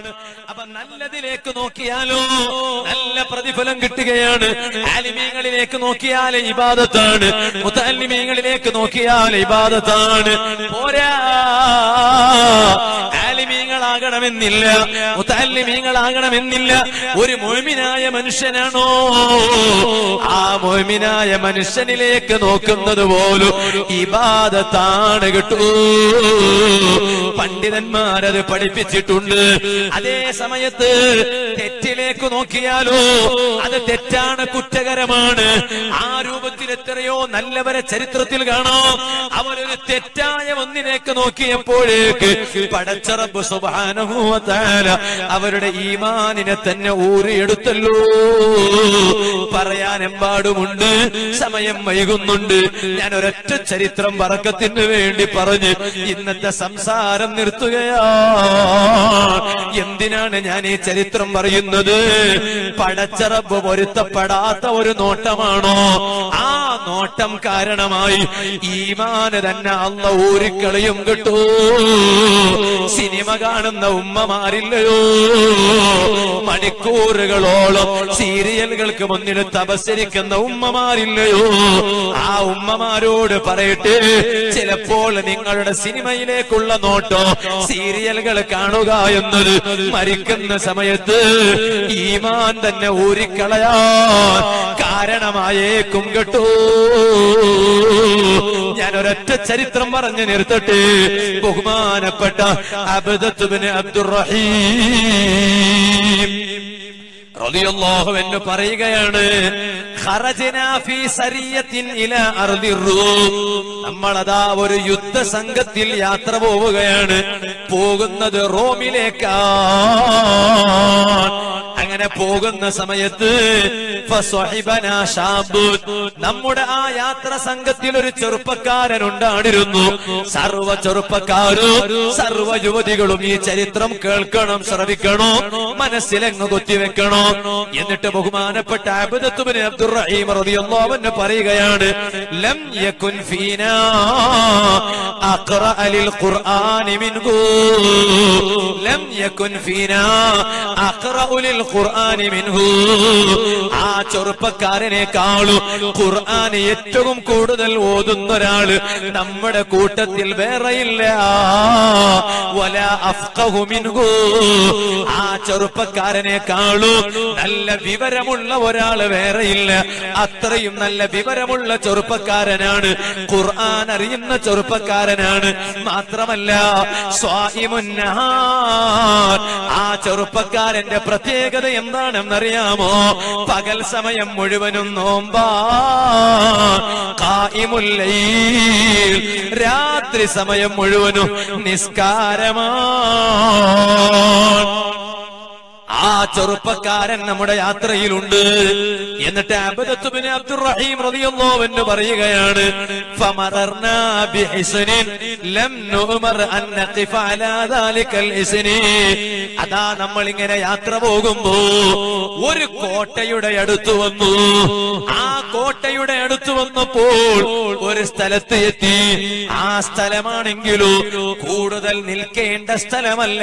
അപ്പൊ നല്ലതിലേക്ക് നോക്കിയാലോ നല്ല പ്രതിഫലം കിട്ടുകയാണ് ആലിമീങ്ങളിലേക്ക് നോക്കിയാൽ ഇബാദത്താണ് മുത്തല്ലിമീങ്ങളിലേക്ക് നോക്കിയാൽ ഇബാദത്താണ് പോരാ ആലിമീങ്ങളാകണമെന്നില്ല മുത്തല്ലിമീങ്ങളാകണമെന്നില്ല ഒരു മോമിനായ മനുഷ്യനാണോ ആ മോമിനായ മനുഷ്യനിലേക്ക് നോക്കുന്നത് പോലും ഇബാദത്താണ് കേട്ടോ പണ്ഡിതന്മാരത് പഠിപ്പിച്ചിട്ടുണ്ട് അതേ സമയത്ത് തെറ്റിലേക്ക് നോക്കിയാലോ അത് തെറ്റാണ് കുറ്റകരമാണ് ആ രൂപത്തിൽ എത്രയോ നല്ലവരെ ചരിത്രത്തിൽ കാണാം അവരൊരു തെറ്റായ ഒന്നിലേക്ക് നോക്കിയപ്പോഴേക്ക് പടച്ചറബ് സുബാനുഭവത്താല അവരുടെ ഈമാനിനെ തന്നെ ഊറിയെടുത്തല്ലോ പറയാൻ എമ്പാടുമുണ്ട് സമയം വൈകുന്നുണ്ട് ഞാൻ ഒരൊറ്റ ചരിത്രം പറക്കത്തിന് വേണ്ടി പറഞ്ഞ് ഇന്നത്തെ സംസാരം നിർത്തുകയാ എന്തിനാണ് ഞാൻ ഈ ചരിത്രം പറയുന്നത് പടച്ചറബ് പൊരുത്തപ്പെടാത്ത ഒരു നോട്ടമാണോ ആ നോട്ടം കാരണമായി ഈമാന് തന്നെ അല്ല ഊരിക്കളയും കിട്ടൂ സിനിമ കാണുന്ന ഉമ്മമാരില്ലയോ മണിക്കൂറുകളോളം സീരിയലുകൾക്ക് മുന്നിൽ തപസ്സരിക്കുന്ന ഉമ്മമാരില്ലയോ ആ ഉമ്മമാരോട് പറയട്ടെ ചിലപ്പോൾ നിങ്ങളുടെ സിനിമയിലേക്കുള്ള നോട്ടോ സീരിയലുകൾ കാണുക എന്നത് മരിക്കുന്ന സമയത്ത് ഈമാൻ തന്നെ ഊരിക്കളയാൻ കാരണമായേക്കും കേട്ടോ ഞാൻ ഒരൊറ്റ ചരിത്രം പറഞ്ഞു നിർത്തട്ടെ ബഹുമാനപ്പെട്ട അബദത്തുബിന് അബ്ദുറഹീം റളിയല്ലാഹു എന്ന് പറയുകയാണ് ഖറജനാ ഫീ സരിയത്തിൻ ഇലാ അർദിർ റൂം നമ്മളതാ ഒരു യുദ്ധ സംഘത്തിൽ യാത്ര പോവുകയാണ് പോകുന്നത് റോമിലേക്കാണ് അങ്ങനെ പോകുന്ന സമയത്ത് ഫസ്വഹിബനാ ശാബുൻ. നമ്മുടെ ആ യാത്ര സംഘത്തിൽ ഒരു ചെറുപ്പക്കാരൻ ഉണ്ടായിരുന്നു സർവ ചെറുപ്പക്കാരും സർവ യുവതികളും ഈ ചരിത്രം കേൾക്കണം ശ്രവിക്കണോ മനസ്സിലെങ്ങ് കുത്തിവെക്കണോ എന്നിട്ട് ബഹുമാനപ്പെട്ട അബദത്തുബിന് അബ്ദുറഹീം റളിയല്ലാഹു അൻഹു പറയുകയാണ് ലം യകുൻ ഫീനാ അഖറഅ ലിൽ ഖുർആനി മിൻഹു ലം യകുൻ ഫീനാ അഖറഅ ലിൽ ഖുർആനി മിൻഹു ആ ചെറുപ്പക്കാരനെക്കാളും ഖുർആൻ ഏറ്റവും കൂടുതൽ ഓതുന്ന ഒരാള് നമ്മുടെ കൂട്ടത്തിൽ വേറെയില്ല വല അഫ്ഖഹു മിൻഹു ആ ചെറുപ്പക്കാരനെക്കാളും നല്ല വിവരമുള്ള ഒരാള് വേറെയില്ല അത്രയും നല്ല വിവരമുള്ള ചെറുപ്പക്കാരനാണ് ഖുർആൻ അറിയുന്ന ചെറുപ്പക്കാരനാണ് മാത്രമല്ല സ്വായിമുന്നഹാർ ആ ചെറുപ്പക്കാരന്റെ പ്രത്യേകത എന്താണെന്നറിയാമോ പകൽ സമയം മുഴുവനും നോമ്പാ കായിമുല്ലയിൽ രാത്രി സമയം മുഴുവനും നിസ്കാരമാണ് ആ ചെറുപ്പക്കാരൻ നമ്മുടെ യാത്രയിലുണ്ട് എന്നിട്ട് അബദത്തുബിന് അബ്ദുറഹീം റളിയല്ലാഹു എന്ന് പറയുകയാണ് ഫമറർനാ ബിഹിസ്നിൻ ലം നുമർ അൻ നഖിഫ അലാ ദാലികൽ ഇസ്നി അതാ നമ്മൾ ഇങ്ങനെ യാത്ര പോകുമ്പോ ഒരു കോട്ടയുടെ അടുത്ത് വന്നു ആ കോട്ടയുടെ അടുത്ത് വന്നപ്പോൾ ഒരു സ്ഥലത്ത് എത്തി ആ സ്ഥലമാണെങ്കിലോ കൂടുതൽ നിൽക്കേണ്ട സ്ഥലമല്ല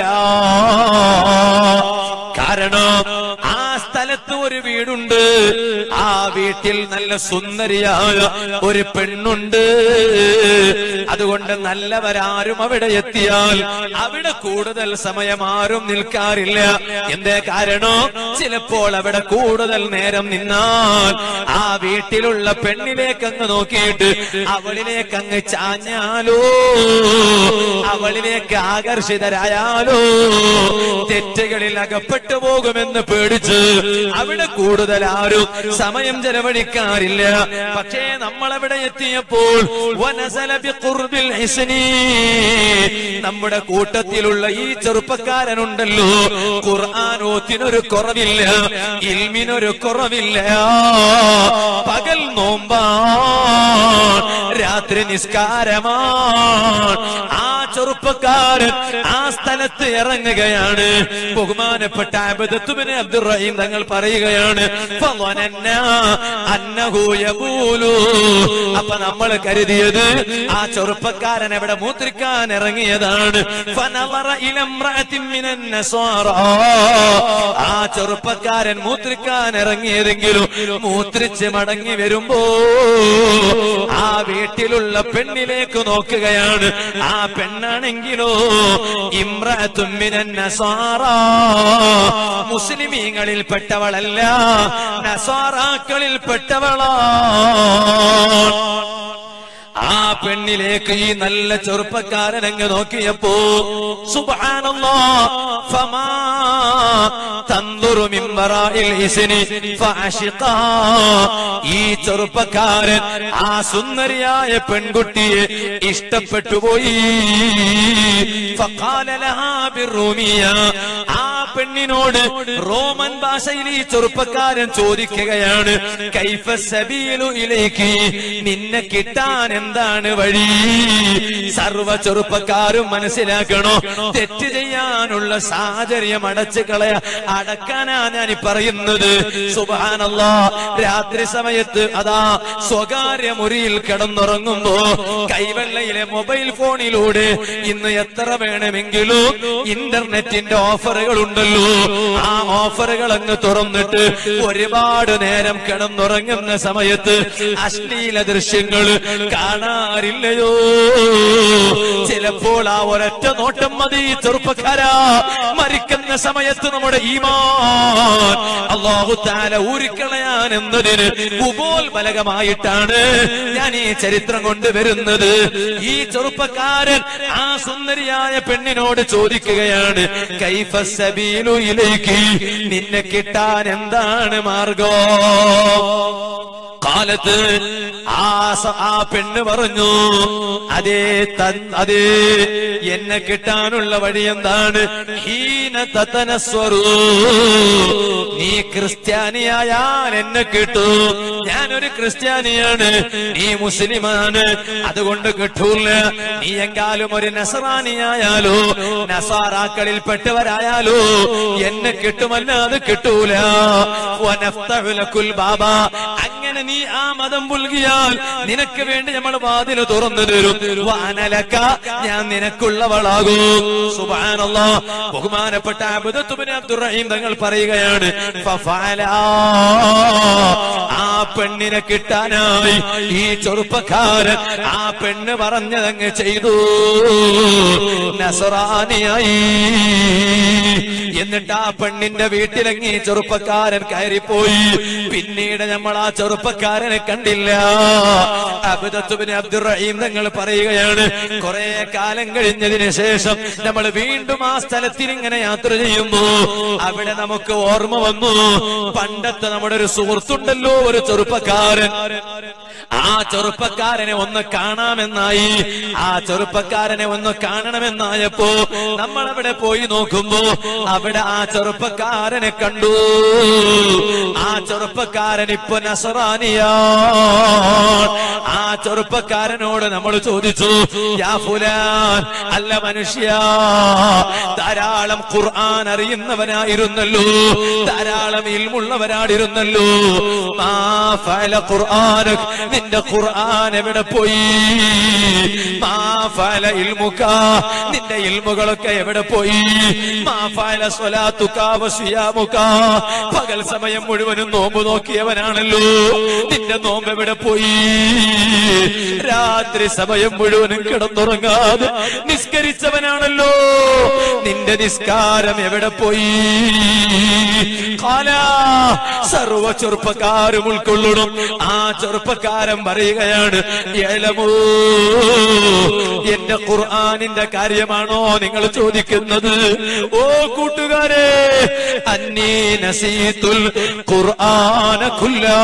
കാരണം ആ സ്ഥലത്ത് ഒരു വീടുണ്ട് ആ വീട്ടിൽ നല്ല സുന്ദരിയായ ഒരു പെണ്ണുണ്ട് അതുകൊണ്ട് നല്ലവരാരും അവിടെ എത്തിയാൽ അവിടെ കൂടുതൽ സമയം ആരും നിൽക്കാറില്ല എന്തേ കാരണം ചിലപ്പോൾ അവിടെ കൂടുതൽ നേരം നിന്നാൽ ആ വീട്ടിലുള്ള പെണ്ണിലേക്ക് അങ്ങ് നോക്കിയിട്ട് അവളിലേക്ക് അങ്ങ് ചാഞ്ഞാലോ അവളിലേക്ക് ആകർഷിതരായാലോ തെറ്റുകളിൽ അകപ്പെട്ടു പോകുമെന്ന് പേടിച്ച് അവിടെ കൂടുതൽ ആരും സമയം ചെലവഴിക്കാറില്ല പക്ഷേ നമ്മൾ അവിടെ എത്തിയപ്പോൾ വനസല ബിഖുർബിൽ ഹിസ്നി. നമ്മുടെ കൂട്ടത്തിലുള്ള ഈ ചെറുപ്പക്കാരനുണ്ടല്ലോ ഖുർആാനോത്തിനൊരു കുറവില്ല ഇൽമിനൊരു കുറവില്ല പകൽ നോമ്പാ രാത്രി നിസ്കാരമാണ് ആ ചെറുപ്പക്കാരൻ ആ സ്ഥലത്ത് ഇറങ്ങുകയാണ് ബഹുമാനപ്പെട്ട അബദത്തുബിന് അബ്ദുറഹീം തങ്ങൾ പറയുകയാണ് ഫളനന്ന അന്നഹു യഖൂലു അപ്പൊ നമ്മൾ കരുതിയത് ആ ചെറുപ്പക്കാരൻ എവിടെ മൂത്രിക്കാൻ ഇറങ്ങിയതാണ് ഫനവറ ഇല ഇംറഅത്തിൻ മിനൻ നസാറ. ആ ചെറുപ്പക്കാരൻ മൂത്രിക്കാൻ ഇറങ്ങിയതെങ്കിലും മൂത്രിച്ച് മടങ്ങി വരുമ്പോ ആ വീട്ടിലുള്ള പെണ്ണിലേക്ക് നോക്കുകയാണ് ആ പെണ്ണാണെങ്കിലോ ഇമ്രത്തും മിനൻ നസാറ. മുസ്ലിമീങ്ങളിൽ പെട്ടവളല്ല നസാറാക്കളിൽ പെട്ടവളാണ് ആ പെണ്ണിലേക്ക് ഈ നല്ല ചെറുപ്പക്കാരൻ അങ്ങ് നോക്കിയപ്പോ സുബ്ഹാനല്ലാ ഫമാ തന്ദുറു മിൻ വറാഇൽ ഇസ്നി ഫഅശിഖാ ഈ ചെറുപ്പക്കാരൻ ആ സുന്ദരിയായ പെൺകുട്ടിയെ ഇഷ്ടപ്പെട്ടു പോയി ഫഖാല ലഹാ ബിർറൂമിയ ആ പെണ്ണിനോട് റോമൻ ഭാഷയിൽ ഈ ചെറുപ്പക്കാരൻ ചോദിക്കുകയാണ് കൈഫ സബീലു ഇലേക്ക് നിന്നെ കിട്ടാൻ എന്താണ് വഴി സർവ ചെറുപ്പക്കാരും മനസ്സിലാക്കണോ തെറ്റ് ചെയ്യാനുള്ള സാഹചര്യം അടച്ചു കളയ അടക്കാനാ ഞാൻ ഈ പറയുന്നത് സുബാനല്ലാ രാത്രി സമയത്ത് അതാ സ്വകാര്യ മുറിയിൽ കിടന്നുറങ്ങുമ്പോ കൈവെള്ളയിലെ മൊബൈൽ ഫോണിലൂടെ ഇന്ന് എത്ര വേണമെങ്കിലും ഇന്റർനെറ്റിന്റെ ഓഫറുകൾ ഉണ്ടല്ലോ ആ ഓഫറുകൾ അങ്ങ് തുറന്നിട്ട് ഒരുപാട് നേരം കിടന്നുറങ്ങുന്ന സമയത്ത് അശ്ലീല ദൃശ്യങ്ങൾ കാണാറില്ലയോ ചിലപ്പോൾ ആ ഒരൊറ്റ നോട്ടം മതി ചെറുപ്പക്കാരാ മരിക്കുന്ന സമയത്ത് നമ്മുടെ ഈമാൻ അള്ളാഹു താല ഊരിക്കളയാൻ എന്നതിന് ഉപോത്ബലകമായിട്ടാണ് ഞാൻ ഈ ചരിത്രം കൊണ്ടുവരുന്നത് ഈ ചെറുപ്പക്കാരൻ ആ സുന്ദരിയായ പെണ്ണിനോട് ചോദിക്കുകയാണ് കൈഫ സബീലു ഇലേക്ക് നിന്നെ കിട്ടാൻ എന്താണ് മാർഗം കാലത്ത് ആ സ- ആ പെണ്ണ് പറഞ്ഞു അതേ തൻ അതേ എന്നെ കിട്ടാനുള്ള വഴി എന്താണ് ഹീന തതനസ്വറൂ നീ ക്രിസ്ത്യാനിയായാൽ എന്നെ കിട്ടൂ ഞാനൊരു ക്രിസ്ത്യാനിയാണ് നീ മുസ്ലിമാണ് അതുകൊണ്ട് കിട്ടൂല നീ എങ്കാലും ഒരു നസറാനിയായാലോ നസാറാക്കളിൽ പെട്ടവരായാലോ എന്നെ കിട്ടുമല്ലാതെ കിട്ടൂല വനഫ്തഹു ലക്കുൽ ബാബ അങ്ങനെ നീ ആ മതം പുൽകിയാൽ നിനക്ക് വേണ്ടി നമ്മൾ വാതില് തുറന്നു തരും വാനലക്ക ഞാൻ നിനക്കുള്ളവളാകും സുബാനല്ലാ ബഹുമാനപ്പെട്ട അബ്ദുത്തുബിൻ അബ്ദുറഹീം തങ്ങൾ പറയുകയാണ് ഫഫഅല. ആ പെണ്ണിനെ കിട്ടാനായി ഈ ചെറുപ്പക്കാരൻ ആ പെണ്ണ് പറഞ്ഞതങ്ങ് ചെയ്തു നസറാനിയായി എന്നിട്ട് ആ പെണ്ണിന്റെ വീട്ടിലെങ്ങി ചെറുപ്പക്കാരൻ കയറിപ്പോയി പിന്നീട് നമ്മൾ ആ ചെറുപ്പക്കാരനെ കണ്ടില്ല അബ്ദത്തുബിന് അബ്ദുറഹീം തങ്ങൾ പറയുകയാണ് കുറെ കാലം കഴിഞ്ഞതിന് ശേഷം നമ്മൾ വീണ്ടും ആ സ്ഥലത്തിൽ ഇങ്ങനെ യാത്ര ചെയ്യുമ്പോ അവിടെ നമുക്ക് ഓർമ്മ വന്നു പണ്ടത്തെ നമ്മുടെ ഒരു സുഹൃത്തുണ്ടല്ലോ ഒരു ചെറുപ്പക്കാരൻ ആ ചെറുപ്പക്കാരനെ ഒന്ന് കാണാമെന്നായി ആ ചെറുപ്പക്കാരനെ ഒന്ന് കാണണമെന്നായപ്പോ നമ്മൾ അവിടെ പോയി നോക്കുമ്പോ അവിടെ ആ ചെറുപ്പക്കാരനെ കണ്ടു ആ ചെറുപ്പക്കാരൻ ഇപ്പൊ നസറാനിയാ ആ ചെറുപ്പക്കാരനോട് നമ്മൾ ചോദിച്ചു യാ ഫുലാൻ അല്ല മനുഷ്യ ധാരാളം ഖുർആൻ അറിയുന്നവനായിരുന്നല്ലോ ധാരാളം ഇൽമുള്ളവരാടിരുന്നല്ലോ മാ ഫഅല ഖുർആനക് നിന്റെ ഖുർആൻ എവിടെ പോയി മാ ഫഅല ഇൽമുക നിന്റെ ഇൽമുകളൊക്കെ എവിടെ പോയി മാ ഫഅല സ്വലാത്തുക വസിയാമുക പകൽ സമയം മുഴുവനും നോമ്പ് നോക്കിയവനാണല്ലോ നിന്റെ നോമ്പ് എവിടെ പോയി രാത്രി സമയം മുഴുവനും കിടന്നുറങ്ങാതെ നിസ്കരിച്ചവനാണല്ലോ നിന്റെ നിസ്കാരം എവിടെ പോയി കാല സർവ ചെറുപ്പക്കാരും ഉൾക്കൊള്ളണം ആ ചെറുപ്പക്കാരൻ പറയുകയാണ് ഏലമോ എന്റെ ഖുർആാനിന്റെ കാര്യമാണോ നിങ്ങൾ ചോദിക്കുന്നത് ഓ കൂട്ടുകാരെ അന്നീ നസീത്തുൽ ഖുർആന കുല്ലാ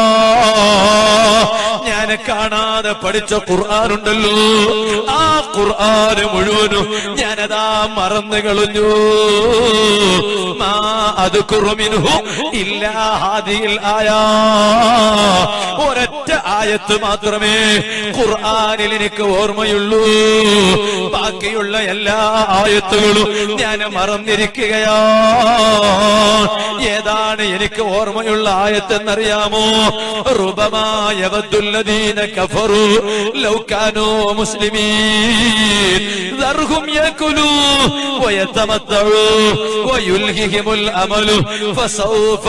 ഞാൻ കാണാതെ പഠിച്ച ഖുർആാനുണ്ടല്ലോ ആ ഖുർആന് മുഴുവനും ഞാനതാ മറന്നു കളഞ്ഞു മാ അദ്കുറു മിൻഹു ഇല്ലാ ഹാദിഹിൽ ആയാ ഒരൊറ്റ ആയത്ത് മാത്രമേ ഖുർആനിൽ എനിക്ക് ഓർമ്മയുള്ളൂ ബാക്കിയുള്ള എല്ലാ ആയത്തുകളും ഞാൻ മറന്നിരിക്കുകയാ ഏതാണ് എനിക്ക് ഓർമ്മയുള്ള ആയത്തെന്നറിയാമോ റുബമായ വദ്ദുല്ലദീന കഫറു ലൗകാനോ മുസ്ലിമീൻ ذرهم يأكلوا ويتمتعوا ويلههم الأمل فسوف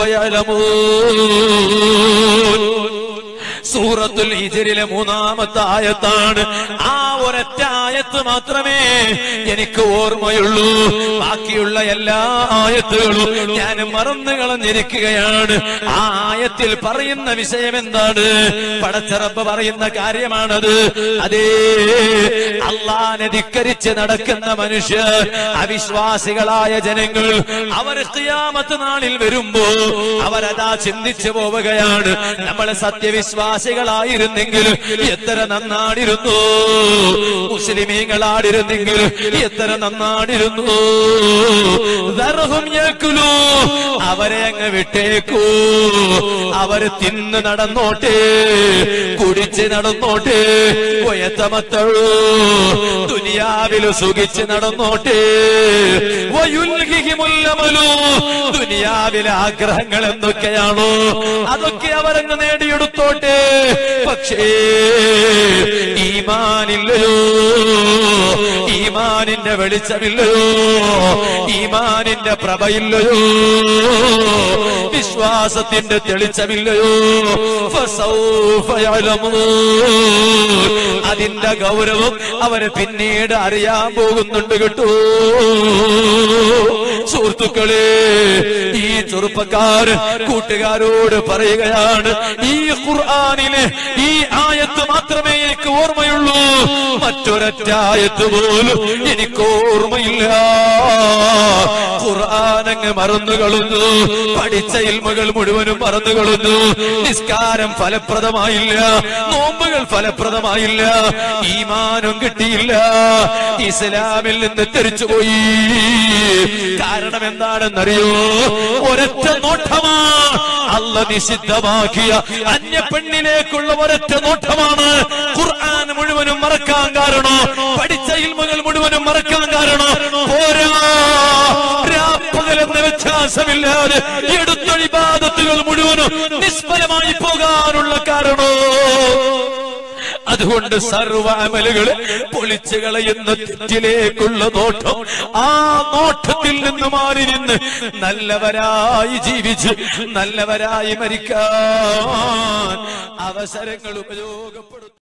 يعلمون സൂറത്തുൽ ഹിജറിലെ മൂന്നാമത്തെ ആയത്താണ് ആ ഒരൊറ്റ ആയത്ത് മാത്രമേ എനിക്ക് ഓർമ്മയുള്ളൂ ബാക്കിയുള്ള എല്ലാ ആയത്തുകളും ഞാൻ മറന്നു കളഞ്ഞിരിക്കുകയാണ് ആ ആയത്തിൽ പറയുന്ന വിഷയം എന്താണ് പടച്ചറപ്പ് പറയുന്ന കാര്യമാണത് അതേ അള്ളാനെ ധിക്കരിച്ച് നടക്കുന്ന മനുഷ്യർ അവിശ്വാസികളായ ജനങ്ങൾ അവർ ഖിയാമത്ത് നാളിൽ വരുമ്പോ അവരതാ ചിന്തിച്ചു പോവുകയാണ് നമ്മളെ സത്യവിശ്വാസികളായിരുന്നെങ്കിൽ എത്ര നന്നാടിരുന്നു മുസ്ലിമീങ്ങളാടിരുന്നെങ്കിൽ എത്ര നന്നാടിരുന്നു ദർഹും യക്കുലൂ. അവരെ അങ്ങ് വിട്ടേക്കൂ അവര് തിന്ന് നടന്നോട്ടെ കുടിച്ച് നടന്നോട്ടെ വയത്തമത്തഴൂ ദുനിയാവിൽ സുഖിച്ച് നടന്നോട്ടെ വയുൽഹിഹിമുല്ലമലു. ദുനിയാവിലെ ആഗ്രഹങ്ങൾ എന്തൊക്കെയാണോ അതൊക്കെ അവരങ്ങ് നേടിയെടുത്തോട്ടെ പക്ഷേ ഈമാനില്ലയോ ഈമാനിന്റെ വെളിച്ചമില്ലയോ ഈമാനിന്റെ പ്രഭയില്ലയോ വിശ്വാസത്തിന്റെ തെളിച്ചമില്ലയോ ഫസൗഫ യഅലമൂൻ. അതിന്റെ ഗൗരവം അവര് പിന്നീട് അറിയാൻ പോകുന്നുണ്ട് കേട്ടോ സുഹൃത്തുക്കളെ ഈ ചെറുപ്പക്കാരൻ കൂട്ടുകാരോട് പറയുകയാണ് ഈ ഖുർആനിലെ ഈ ആയത്ത് മാത്രമേ എനിക്ക് ഓർമ്മയുള്ളൂ മറ്റൊരൊറ്റ ആയത്ത് പോലും എനിക്ക് ഓർമ്മയില്ല ഖുർആനങ്ങ് മറന്നു കളഞ്ഞു പഠിച്ച ഇൽമുകൾ മുഴുവനും മറന്നു കളഞ്ഞു നിസ്കാരം ഫലപ്രദമായില്ല നോമ്പുകൾ ഫലപ്രദമായില്ല ഈമാനം കിട്ടിയില്ല ഇസ്ലാമിൽ നിന്ന് തെറിച്ചുപോയി കാരണം എന്താണെന്നറിയോ ഒരൊറ്റ നോട്ടമാണ് അല്ല നിഷിദ്ധമാക്കിയ അന്യ പെണ്ണിലേക്കുള്ള ഒരൊറ്റ നോട്ടമാണ് ഖുർആൻ മുഴുവനും മറക്കാൻ കാരണം പഠിച്ച ഇൽമുകൾ മുഴുവനും മറക്കാൻ കാരണം പോരാ രാപ്പകലെന്ന വ്യത്യാസമില്ലാതെ എടുത്തൊഴി ബാധത്തുകൾ മുഴുവനും നിഷ്ഫലമായി പോകാനുള്ള കാരണോ അതുകൊണ്ട് സർവ അമലുകളെ പൊളിച്ചു കളയുന്ന തെറ്റിലേക്കുള്ള നോട്ടം ആ നോട്ടത്തിൽ നിന്ന് മാറി നിന്ന് നല്ലവരായി ജീവിച്ച് നല്ലവരായി മരിക്കാൻ അവസരങ്ങൾ ഉപയോഗപ്പെടുത്തും